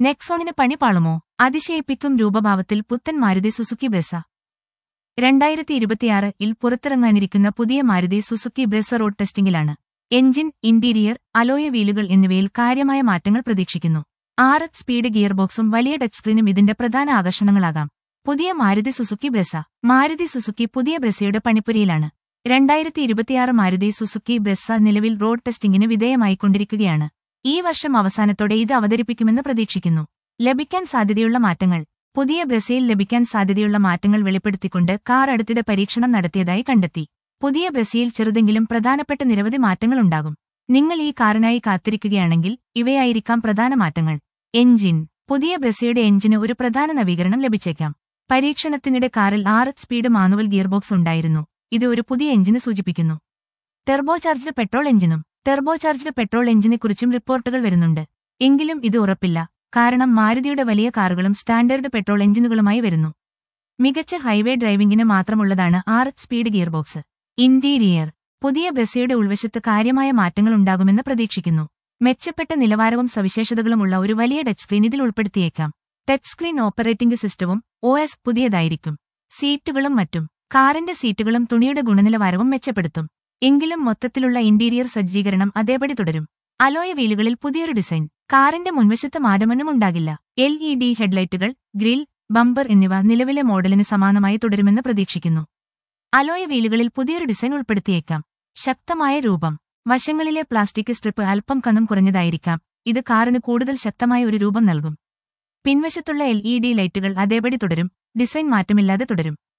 നെക്സോണിന് പണി പാളുമോ അതിശയിപ്പിക്കും രൂപഭാവത്തിൽ പുത്തൻ മാരുതി സുസുക്കി ബ്രെസ രണ്ടായിരത്തി ഇരുപത്തിയാറ് ഇൽ പുറത്തിറങ്ങാനിരിക്കുന്ന പുതിയ മാരുതി സുസുക്കി ബ്രെസ റോഡ് ടെസ്റ്റിംഗിലാണ് എഞ്ചിൻ ഇന്റീരിയർ അലോയ വീലുകൾ എന്നിവയിൽ കാര്യമായ മാറ്റങ്ങൾ പ്രതീക്ഷിക്കുന്നു ആറ് സ്പീഡ് ഗിയർ ബോക്സും വലിയ ടച്ച് സ്ക്രീനും ഇതിന്റെ പ്രധാന ആകർഷണങ്ങളാകാം പുതിയ Maruti Suzuki Brezza Maruti Suzuki പുതിയ ബ്രെസയുടെ പണിപ്പുരയിലാണ് രണ്ടായിരത്തി ഇരുപത്തിയാറ് മാരുതി സുസുക്കി ബ്രെസ നിലവിൽ റോഡ് ടെസ്റ്റിംഗിന് വിധേയമായിക്കൊണ്ടിരിക്കുകയാണ് ഈ വർഷം അവസാനത്തോടെ ഇത് അവതരിപ്പിക്കുമെന്ന് പ്രതീക്ഷിക്കുന്നു ലഭിക്കാൻ സാധ്യതയുള്ള മാറ്റങ്ങൾ പുതിയ ബ്രസയിൽ ലഭിക്കാൻ സാധ്യതയുള്ള മാറ്റങ്ങൾ വെളിപ്പെടുത്തിക്കൊണ്ട് കാർ അടുത്തിടെ പരീക്ഷണം നടത്തിയതായി കണ്ടെത്തി പുതിയ ബ്രസയിൽ ചെറുതെങ്കിലും പ്രധാനപ്പെട്ട നിരവധി മാറ്റങ്ങളുണ്ടാകും നിങ്ങൾ ഈ കാറിനായി കാത്തിരിക്കുകയാണെങ്കിൽ ഇവയായിരിക്കാം പ്രധാന മാറ്റങ്ങൾ എഞ്ചിൻ പുതിയ ബ്രസയുടെ എഞ്ചിന് ഒരു പ്രധാന നവീകരണം ലഭിച്ചേക്കാം പരീക്ഷണത്തിനിടെ കാറിൽ ആറ് സ്പീഡ് മാനുവൽ ഗിയർബോക്സ് ഉണ്ടായിരുന്നു ഇത് ഒരു പുതിയ എഞ്ചിന് സൂചിപ്പിക്കുന്നു ടെർബോചാർജ്ഡ് പെട്രോൾ എഞ്ചിനും ടെർബോചാർജ്ഡ് പെട്രോൾ എഞ്ചിനെക്കുറിച്ചും റിപ്പോർട്ടുകൾ വരുന്നുണ്ട് എങ്കിലും ഇത് ഉറപ്പില്ല കാരണം മാരുതിയുടെ വലിയ കാറുകളും സ്റ്റാൻഡേർഡ് പെട്രോൾ എഞ്ചിനുകളുമായി വരുന്നു മികച്ച ഹൈവേ ഡ്രൈവിംഗിന് മാത്രമുള്ളതാണ് ആറ് സ്പീഡ് ഗിയർബോക്സ് ഇന്റീരിയർ പുതിയ ബ്രസയുടെ ഉൾവശത്ത് കാര്യമായ മാറ്റങ്ങൾ ഉണ്ടാകുമെന്ന് പ്രതീക്ഷിക്കുന്നു മെച്ചപ്പെട്ട നിലവാരവും സവിശേഷതകളുമുള്ള ഒരു വലിയ ടച്ച് സ്ക്രീൻ ഇതിൽ ഉൾപ്പെടുത്തിയേക്കാം ടച്ച് സ്ക്രീൻ ഓപ്പറേറ്റിംഗ് സിസ്റ്റവും ഒ എസ് പുതിയതായിരിക്കും സീറ്റുകളും മറ്റും കാറിന്റെ സീറ്റുകളും തുണിയുടെ ഗുണനിലവാരവും മെച്ചപ്പെടുത്തും എങ്കിലും മൊത്തത്തിലുള്ള ഇന്റീരിയർ സജ്ജീകരണം അതേപടി തുടരും അലോയ വീലുകളിൽ പുതിയൊരു ഡിസൈൻ കാറിന്റെ മുൻവശത്ത് മാറ്റമൊന്നും ഉണ്ടാകില്ല എൽ ഇ ഡി ഹെഡ്ലൈറ്റുകൾ ഗ്രിൽ ബമ്പർ എന്നിവ നിലവിലെ മോഡലിന് സമാനമായി തുടരുമെന്ന് പ്രതീക്ഷിക്കുന്നു അലോയ വീലുകളിൽ പുതിയൊരു ഡിസൈൻ ഉൾപ്പെടുത്തിയേക്കാം ശക്തമായ രൂപം വശങ്ങളിലെ പ്ലാസ്റ്റിക് സ്ട്രിപ്പ് അല്പം കനം കുറഞ്ഞതായിരിക്കാം ഇത് കാറിന് കൂടുതൽ ശക്തമായ ഒരു രൂപം നൽകും പിൻവശത്തുള്ള എൽ ഇ ഡി ലൈറ്റുകൾ അതേപടി തുടരും ഡിസൈൻ മാറ്റമില്ലാതെ തുടരും